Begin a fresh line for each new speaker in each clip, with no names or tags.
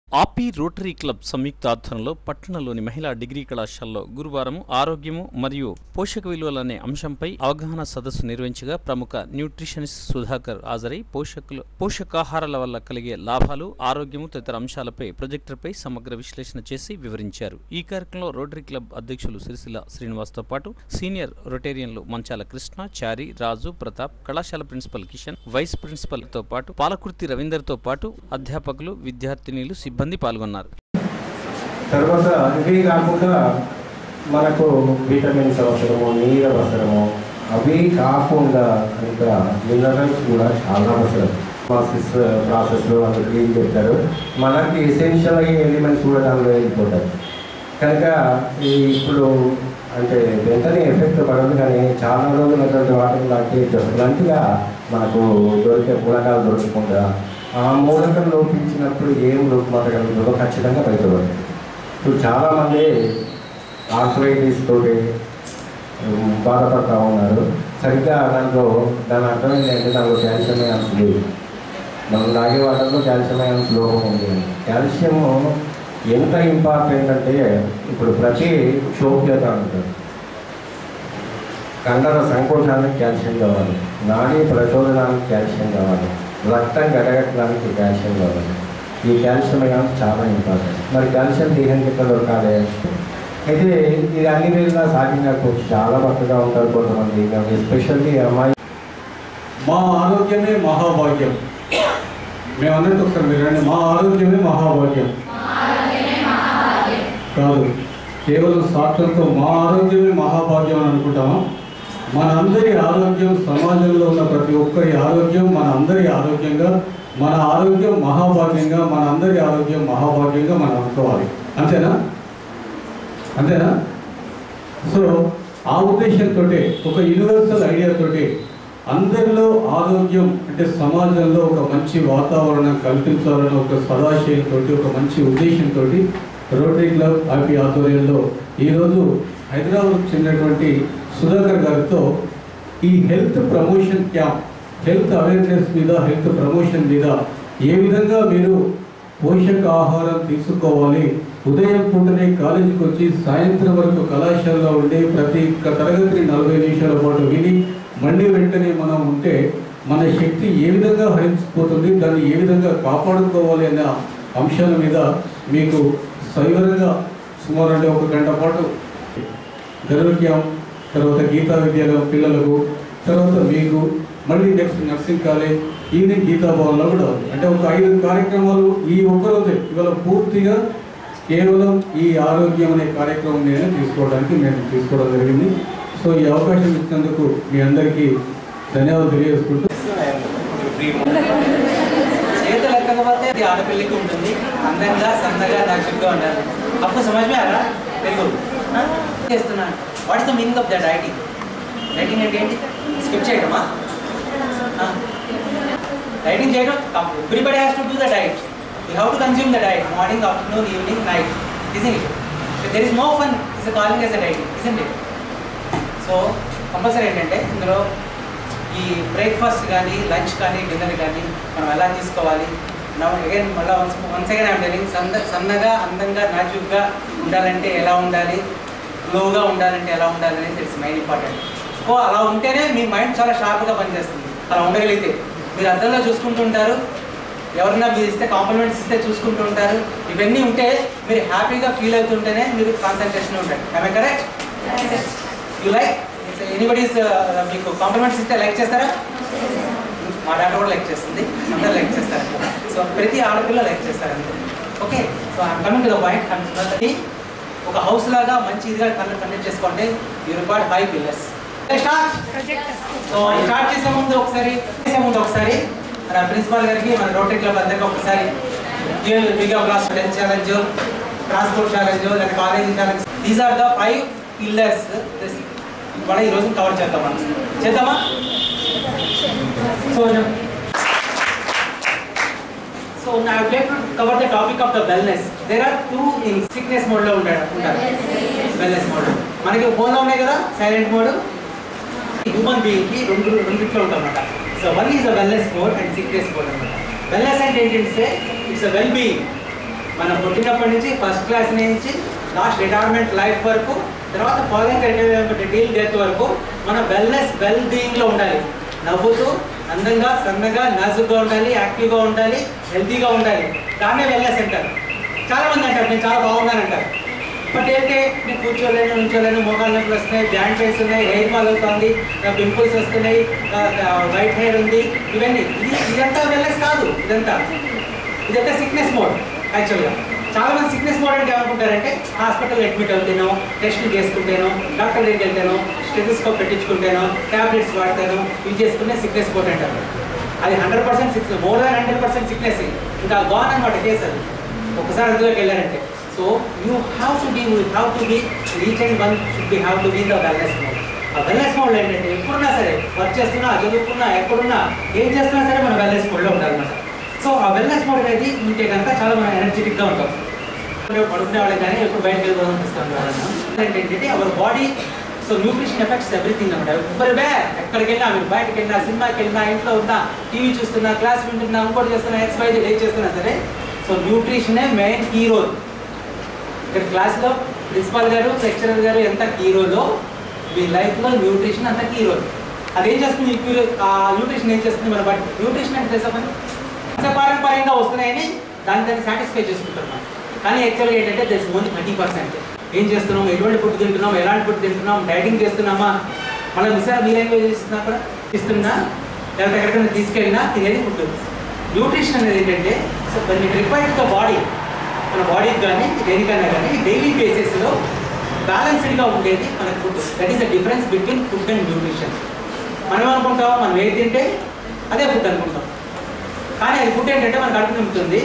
ఆపి rotary club సంయుక్త ఆధ్వర్యంలో పట్టణంలోని మహిళా డిగ్రీ కళాశాలలో గురువారం ఆరోగ్యము మరియు పోషక విలువలు అనే అంశంపై అవగాహన సదస్సు నిర్వహించగా ప్రముఖ న్యూట్రిషనిస్ట్ సుధాకర్ హాజరై పోషకులు పోషకాహారాల వల్ల కలిగే లాభాలు ఆరోగ్యము తదితర అంశాలపై ప్రొజెక్టర్పై సమగ్ర విశ్లేషణ చేసి వివరించారు ఈ కార్యక్రమంలో రోటరీ క్లబ్ అధ్యక్షులు సిరిసిల్ల శ్రీనివాస్తో పాటు సీనియర్ రొటేరియన్లు మంచాల కృష్ణ చారి రాజు ప్రతాప్ కళాశాల ప్రిన్సిపల్ కిషన్ వైస్ ప్రిన్సిపల్ తో పాటు పాలకుర్తి రవీందర్ తో పాటు అధ్యాపకులు విద్యార్థినీలు సిబ్బంది పాల్గొన్నారు
తర్వాత ఇవి కాకుండా మనకు విటమిన్స్ అవసరము నీరు అవసరము అవి కాకుండా ఇంకా మినరల్స్ కూడా చాలా అవసరం ప్రాసెస్ ప్రాసెస్లో వాళ్ళు క్లీన్ చెప్తారు మనకి ఎసెన్షియల్ అయ్యే ఎలిమెంట్స్ కూడా దానిలో వెళ్ళిపోతాయి కనుక ఈ ఇప్పుడు అంటే వెంటనే ఎఫెక్ట్ పడదు కానీ చాలా రోజులు అటువంటి వాటిని లాంటి ఇలాంటిగా మనకు దొరికే మూలకాలు దొరకకుండా ఆ మూలకం లోపించినప్పుడు ఏం లోపమాట కలుగుతుందో ఖచ్చితంగా బయటపడుతుంది ఇప్పుడు చాలామంది ఆర్థరైటిస్ తోటి ఉమ్, బాధపడతా ఉన్నారు సరిగ్గా దాంట్లో దాని అర్థం ఏంటంటే దాంట్లో కాల్షియం అయాన్స్ లేదు మనం తాగే వాటర్లో కాల్షియం అయాన్స్ లోపం ఉంది కాల్షియం ఎంత ఇంపార్టెంట్ అంటే ఇప్పుడు ప్రతి క్షోభ్యత అంటారు కండర సంకోచానికి కాల్షియం కావాలి నాడీ ప్రచోదనానికి కాల్షియం కావాలి రక్తం గడగట్టడానికి కాల్షియం కావాలి ఈ కాల్షియం అయాన్స్ చాలా ఇంపార్టెంట్ మరి కాల్షియం దేహానికి ఎక్కడ దొరకాలి అయితే ఇది అన్ని వేళలా సాగినప్పుడు చాలా పక్కగా ఉంటారు కొంతమంది ఎస్పెషల్లీ అమ్మాయి
మా ఆరోగ్యమే మహాభాగ్యం మేము అన్నట్టు ఒకసారి వినండి మా ఆరోగ్యమే మహాభాగ్యం కాదు కేవలం సాక్షులతో మా ఆరోగ్యమే మహాభాగ్యం అని అనుకుంటాము మనందరి ఆరోగ్యం సమాజంలో ఉన్న ప్రతి ఒక్కరి ఆరోగ్యం మన అందరి ఆరోగ్యంగా మన ఆరోగ్యం మహాభాగ్యంగా మన అందరి ఆరోగ్యం మహాభాగ్యంగా మనం అనుకోవాలి అంతేనా అంతేనా సో ఆ ఉద్దేశంతో ఒక యూనివర్సల్ ఐడియాతోటి అందరిలో ఆరోగ్యం అంటే సమాజంలో ఒక మంచి వాతావరణం కల్పించాలన్న ఒక సదాశయంతో ఒక మంచి ఉద్దేశంతో రోటరీ క్లబ్ ఆపి ఆధ్వర్యంలో ఈరోజు హైదరాబాద్ చెందినటువంటి సుధాకర్ గారితో ఈ health promotion camp health awareness మీద హెల్త్ ప్రమోషన్ మీద ఏ విధంగా మీరు పోషకాహారం తీసుకోవాలి ఉదయం పూటనే కాలేజీకి వచ్చి సాయంత్రం వరకు కళాశాలలో ఉండి ప్రతి ఒక్క తరగతిని నలభై నిమిషాల పాటు విని మళ్ళీ వెంటనే మనం ఉంటే మన శక్తి ఏ విధంగా హరించిపోతుంది దాన్ని ఏ విధంగా కాపాడుకోవాలి అన్న అంశాల మీద మీకు సవివరంగా సుమారు అంటే ఒక గంట పాటు గరుడ క్యాంప్ తర్వాత గీతా విద్యాలయం పిల్లలకు తర్వాత మీకు మళ్ళీ next nursing college evening Geeta భవన్లో కూడా ఉంది అంటే ఒక ఐదు కార్యక్రమాలు ఈ ఒక్కరోజే ఇవాళ పూర్తిగా కేవలం ఈ ఆరోగ్యం అనే కార్యక్రమం నేను తీసుకోవడానికి మేము తీసుకోవడం జరిగింది సో ఈ అవకాశం ఇచ్చినందుకు మీ అందరికీ ధన్యవాదాలు తెలియజేసుకుంటూ
చేతులు ఎక్కకపోతే అది ఆడపిల్లకి ఉంటుంది అందంగా సన్నగా నాచుగా ఉండాలి అప్పుడు సమజ్ మే ఆరా తెలుగు ఆ? చేస్తున్నాను what is the meaning of the dieting dieting అంటే ఏంటి స్కిప్ చేయడమా డైటింగ్ చేయడం everybody has to do the diet you have to consume the diet morning afternoon evening night easing it there is no fun is calling as a dieting easing it so compulsory ఏంటంటే ఇందులో ఈ breakfast కానీ lunch కానీ dinner కానీ మనం ఎలా తీసుకోవాలి again మళ్ళీ once once again I'm telling సన్న సన్నగా అందంగా నాజుగ్గా ఉండాలంటే ఎలా ఉండాలి గ్లోగా ఉండాలంటే ఎలా ఉండాలి అనేది తెలుసు మెయిన్ ఇంపార్టెంట్ సో అలా ఉంటేనే మీ మైండ్ చాలా షార్ప్గా పనిచేస్తుంది అలా ఉండగలిగితే మీరు అద్దంలో చూసుకుంటూ ఉంటారు ఎవరన్నా మీరు ఇస్తే కాంప్లిమెంట్స్ ఇస్తే చూసుకుంటూ ఉంటారు ఇవన్నీ ఉంటే మీరు హ్యాపీగా ఫీల్ అవుతుంటేనే మీరు కాన్సన్ట్రేషన్ ఉంటాయి I correct you like anybody's మీకు కాంప్లిమెంట్స్ ఇస్తే లైక్ చేస్తారా మా డాక్టర్ కూడా లైక్ చేస్తుంది అందరూ లైక్ చేస్తారు సో ప్రతి ఆడపిల్ల లైక్ చేస్తారు అంతే okay so I'm coming to the point ఒక హౌస్ లాగా మంచి ఇదిగా కండక్ట్ చేసుకోండి you record five pillars start so start చేసే ముందు ఒకసారి చేసే ముందు ఒకసారి మన ప్రిన్సిపాల్ గారికి మన రోటరీ క్లబ్ అందరికీ ఒకసారి బిగా class lunch challenge transport challenge లేదా college challenge these are the five pillars ఇవాళ ఈ రోజు కవర్ చేద్దాం మనం చేద్దామా సో సో నా like to cover the topic of the wellness there are two in sickness mode లో ఉంటారు ఉంటారు వెల్నెస్ మోడ్ మనకి ఫోన్ లో ఉన్నాయి కదా సైలెంట్ మోడ్ హ్యూమన్ బీయింగ్ కి రెండు రెండిట్లో ఉంటాం అన్నమాట so one is a wellness mode and sickness mode అనమాట వెల్నెస్ అంటే ఏంటంటే ఇట్స్ అ వెల్ బీయింగ్ మనం పుట్టినప్పటి నుంచి ఫస్ట్ క్లాస్ నుంచి లాస్ట్ రిటైర్మెంట్ లైఫ్ వరకు తర్వాత ఫాలోయింగ్ రిటైర్మెంట్ డీల్ డెత్ వరకు మన వెల్నెస్ వెల్ బీయింగ్లో ఉండాలి నవ్వుతూ అందంగా సన్నగా నాజుగ్గా ఉండాలి యాక్టివ్గా ఉండాలి హెల్తీగా ఉండాలి దాన్నే వెల్నెస్ అంటారు చాలా మంది అంటారు నేను చాలా బాగున్నాను అంటారు బట్ ఏంటంటే నేను కూర్చోలేను ఉంచోలేను మోకాలు నొప్పులు వస్తున్నాయి బ్యాండ్ ఫేస్ ఉన్నాయి హెయిర్ ఫాల్ అవుతుంది పింపుల్స్ వస్తున్నాయి వైట్ హెయిర్ ఉంది ఇవన్నీ ఇది ఇదంతా వెల్నెస్ కాదు ఇదంతా ఇదంతా సిక్నెస్ మోడ్ యాక్చువల్గా చాలా మంది సిక్నెస్ మోడ్ అంటే ఏమనుకుంటారంటే హాస్పిటల్ అడ్మిట్ అవుతాను టెస్టులు చేసుకుంటాను డాక్టర్ దగ్గరికి వెళ్తాను స్టెథోస్కోప్ పెట్టించుకుంటాను ట్యాబ్లెట్స్ వాడతాను ఇవి చేసుకునే సిక్నెస్ మోడ్ అంటారు అది hundred percent six more than hundred percent sickness ఇంకా గాన్ అనమాట కేసు అది ఒకసారి అందులోకి వెళ్ళారంటే so you have to be you have to be reach and one should be have to be the wellness mode ఆ wellness mode ఏంటంటే ఎప్పుడున్నా సరే వర్క్ చేస్తున్నా చదువుకున్నా ఎక్కడున్నా ఏం చేస్తున్నా సరే మన వెల్నెస్ మోడ్లో ఉండాలన్నమాట సో ఆ వెల్నెస్ మోడ్ అనేది ఉంటే కనుక చాలా మనం ఎనర్జెటిక్గా ఉంటాం పడుకునే వాళ్ళకి కానీ ఎప్పుడు బయటకు వెళ్ళిపోదాం అనిపిస్తాం ఏంటంటే our body so nutrition effects everything అనమాట ఎవరి బే ఎక్కడికి వెళ్ళినా మీరు బయటకు వెళ్ళినా సినిమాకి వెళ్ళినా ఇంట్లో ఉన్నా టీవీ చూస్తున్నా క్లాస్ వింటున్నా ఇంకోటి చేస్తున్నా ఎక్సర్సైజ్ ఏం చేస్తున్నా సరే సో న్యూట్రిషనే మెయిన్ హీరో ఇక్కడ క్లాస్లో ప్రిన్సిపాల్ గారు లెక్చరర్ గారు ఎంత హీరోలో మీ లైఫ్లో న్యూట్రిషన్ అంత హీరో అదేం చేస్తుంది ఈ hero- ఆ న్యూట్రిషన్ ఏం చేస్తుంది మన బట్టి న్యూట్రిషన్ అంటే తెలుసా పని పారంపర్యంగా వస్తున్నాయని దాన్ని దాన్ని సాటిస్ఫై చేసుకుంటాం మనం కానీ యాక్చువల్గా ఏంటంటే దస్ ఓన్లీ థర్టీ పర్సెంట్ ఏం చేస్తున్నాం ఎటువంటి ఫుడ్ తింటున్నాం ఎలాంటి ఫుడ్ తింటున్నాం డైటింగ్ చేస్తున్నామా మళ్ళీ మిసార్ మీ లాంగ్వేజ్ చేస్తున్నా కూడా ఇస్తున్నా లేకపోతే ఎక్కడికైనా తీసుకెళ్ళినా తినేది ఫుడ్ న్యూట్రిషన్ అనేది ఏంటంటే సో కొన్ని రిక్వైర్డ్ ద బాడీ మన బాడీకి కానీ దేనికైనా కానీ డైలీ బేసిస్లో బ్యాలెన్స్డ్గా ఉండేది మన food that is the difference between food and nutrition మనం ఏమనుకుంటాం మనం ఏది తింటే అదే ఫుడ్ అనుకుంటాం కానీ అది ఫుడ్ ఏంటంటే మన కడుపు నింపుతుంది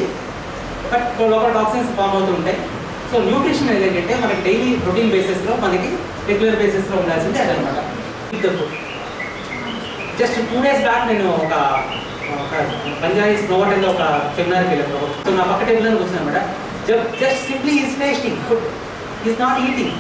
బట్ లోపల టాక్సిన్స్ ఫామ్ అవుతూ ఉంటాయి సో న్యూట్రిషన్ అనేది ఏంటంటే మనకి డైలీ ప్రోటీన్ బేసిస్లో మనకి రెగ్యులర్ బేసిస్లో ఉండాల్సింది అదనమాట the food just two days back నేను ఒక ఒక పంజాబీ స్నోవటెల్లో ఒక సెమినార్కి వెళ్ళాను సో నా పక్క టేబుల్ అని కూర్చున్నాను అనమాట just simply is tasting food is not eating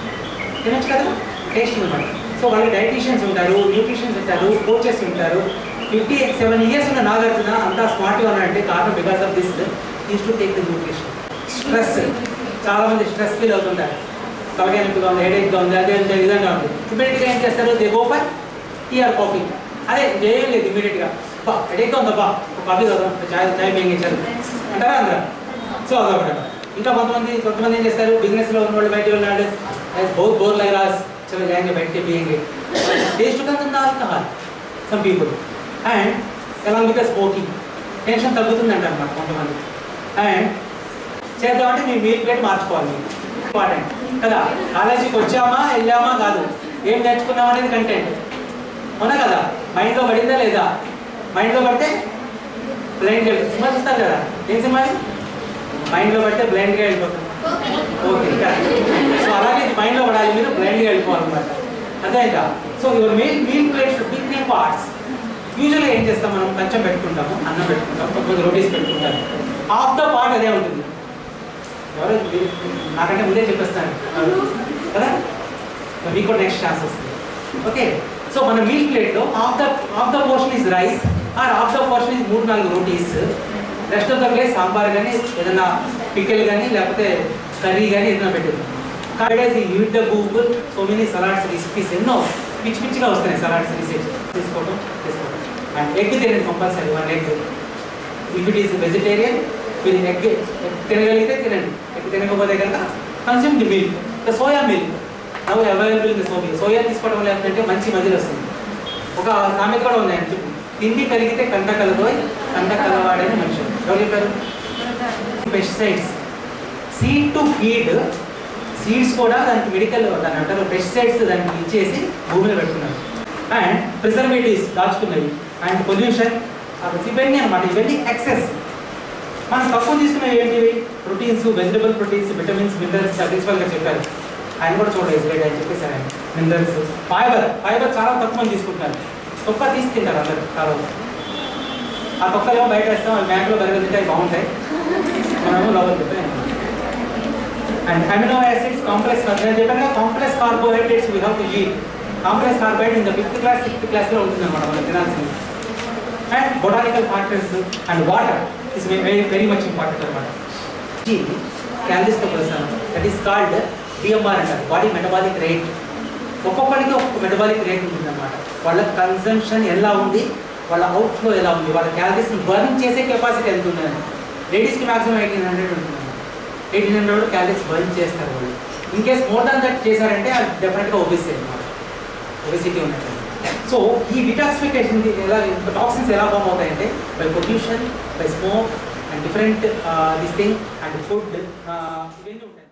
తినచ్చు కదా టేస్టింగ్ అనమాట సో వాళ్ళకి డైటీషియన్స్ ఉంటారు న్యూట్రిషన్స్ ఉంటారు కోచెస్ ఉంటారు ఫిఫ్టీ సెవెన్ ఇయర్స్ ఉన్న నాగార్జున అంతా స్మార్ట్గా ఉన్నారంటే కారణం because of this is to take the nutrition stress చాలా మంది స్ట్రెస్ ఫీల్ అవుతుంటారు తలకాయ నొప్పిగా ఉంది హెడేక్గా ఉంది అదే అంతే విధంగా ఉంది ఇమీడియట్గా ఏం చేస్తారు they go for tea or coffee అదే ఏం లేదు ఇమీడియట్గా బా హెడేక్గా ఉందా బా ఒక కాఫీ చదువు చాయ్ చాయ్ మేంగించారు అంటారా అందరూ సో అదొకటి ఇంకా కొంతమంది కొంతమంది ఏం చేస్తారు బిజినెస్లో ఉన్న వాళ్ళు బయట ఉన్నాడు బౌత్ బోర్ లైరాస్ చలో జాయింగే బయటకి పియంगे టేస్ట్ ఉంటుంది alcohol some people and along with smoking tension తగ్గుతుందంట అన్నమాట కొంతమంది అండ్ చేద్దామంటే మీ మీల్ ప్లేట్ మార్చుకోవాలి ఇంపార్టెంట్ కదా కాలేజీకి వచ్చామా వెళ్ళామా కాదు ఏం నేర్చుకున్నాం అనేది కంటెంట్ అవునా కదా మైండ్లో పడిందా లేదా మైండ్లో పడితే బ్లైండ్గా సినిమా చూస్తారు కదా ఏం సినిమా అది? మైండ్లో పడితే బ్లైండ్గా వెళ్ళిపోతుంది ఓకే సో అలాగే ఇది మైండ్లో పడాలి మీరు బ్లైండ్గా వెళ్ళిపోవాలన్నమాట అర్థమైందా so your main meal plate should be three parts యూజువల్గా ఏం చేస్తాం మనం కంచం పెట్టుకుంటాము అన్నం పెట్టుకుంటాం కొంతమంది రోటీస్ పెట్టుకుంటారు హాఫ్ ద పార్ట్ అదే ఉంటుంది ఎవరో మీరు- నాకంటే ముందే చెప్పేస్తాను కదా మరి మీకు కూడా నెక్స్ట్ ఛాన్స్ వస్తుంది ఓకే సో మన మీల్ ప్లేట్లో half the half the portion is rice or half the portion is మూడు నాలుగు rotis rest of the place sambar కానీ ఏదైనా పికెల్ కానీ లేకపోతే కర్రీ కానీ ఏదైనా పెట్టింది కాబట్టి use the Google so many salads recipes ఎన్నో పిచ్చి పిచ్చిగా వస్తున్నాయి సలాడ్స్ రీసెర్చ్ తీసుకోవడం తీసుకోవడం అండ్ ఎగ్ తినండి compulsory one egg if it is vegetarian మీరు ఎగ్ తినగలిగితే తినండి ఎగ్ తినకపోతే కనుక consume the milk the soya milk now available in soya soya తీసుకోవడం వల్ల ఏంటంటే మంచి మజిల్ వస్తుంది ఒక సామెత కూడా ఉంది అంటే తిండి పెరిగితే కంట కలబోయ్ కంట కలవాడని మనిషి ఎవరు చెప్పారు pesticides seed to feed seeds కూడా దానికి మెడికల్ దాని అంటారు పెస్టిసైడ్స్ దానికి ఇచ్చేసి భూమిలో పెడుతున్నారు అండ్ ప్రిజర్వేటివ్స్ దాచుకున్నవి అండ్ పొల్యూషన్ ఇవన్నీ అనమాట ఇవన్నీ ఎక్సెస్ మనం తక్కువ తీసుకునేవి ఏంటివి proteins vegetable proteins vitamins minerals principal గా చెప్పారు ఆయన కూడా చూడలేదు గ్రేట్ ఆయన చెప్పేశారు ఆయన మినరల్స్ ఫైబర్ ఫైబర్ చాలా తక్కువ మంది తీసుకుంటున్నారు తొక్క తీసి తింటారు అందరు చాలా ఆ తొక్కలేమో బయట వేస్తాం అవి బ్యాంకులో బయట తింటే అవి బాగుంటాయి మనము లోపల తింటే అండ్ అమినో యాసిడ్స్ కాంప్లెక్స్ నేను చెప్పాను కదా complex carbohydrates we have to eat complex carbohydrate in the fifth class sixth క్లాస్లో ఉంటుంది అనమాట మనం తినాల్సింది and botanical factors and water is very very much important అనమాట క్యాలరీస్తో కొలుస్తాను దట్ ఈస్ కాల్డ్ డిఎంఆర్ అంటారు బాడీ మెటబాలిక్ రేట్ ఒక్కొక్కరికి ఒక్కొక్క మెటబాలిక్ రేట్ ఉంటుందన్నమాట వాళ్ళ కన్సంప్షన్ ఎలా ఉంది వాళ్ళ అవుట్ఫ్లో ఎలా ఉంది వాళ్ళ క్యాలరీస్ని బర్న్ చేసే కెపాసిటీ ఎంత ఉందని లేడీస్కి మాక్సిమం ఎయిటీన్ హండ్రెడ్ ఉంటుంది ఎయిటీన్ హండ్రెడ్ క్యాలరీస్ బర్న్ చేస్తారు వాళ్ళు in case more than that చేశారంటే అది డెఫినెట్గా ఒబిసిటీ అనమాట ఒబిసిటీ ఉన్నట్టు సో ఈ డిటాక్సిఫికేషన్ ఎలా టాక్సిన్స్ ఎలా ఫామ్ అవుతాయంటే by pollution by smoke and different this thing and food ఇవన్నీ ఉంటాయి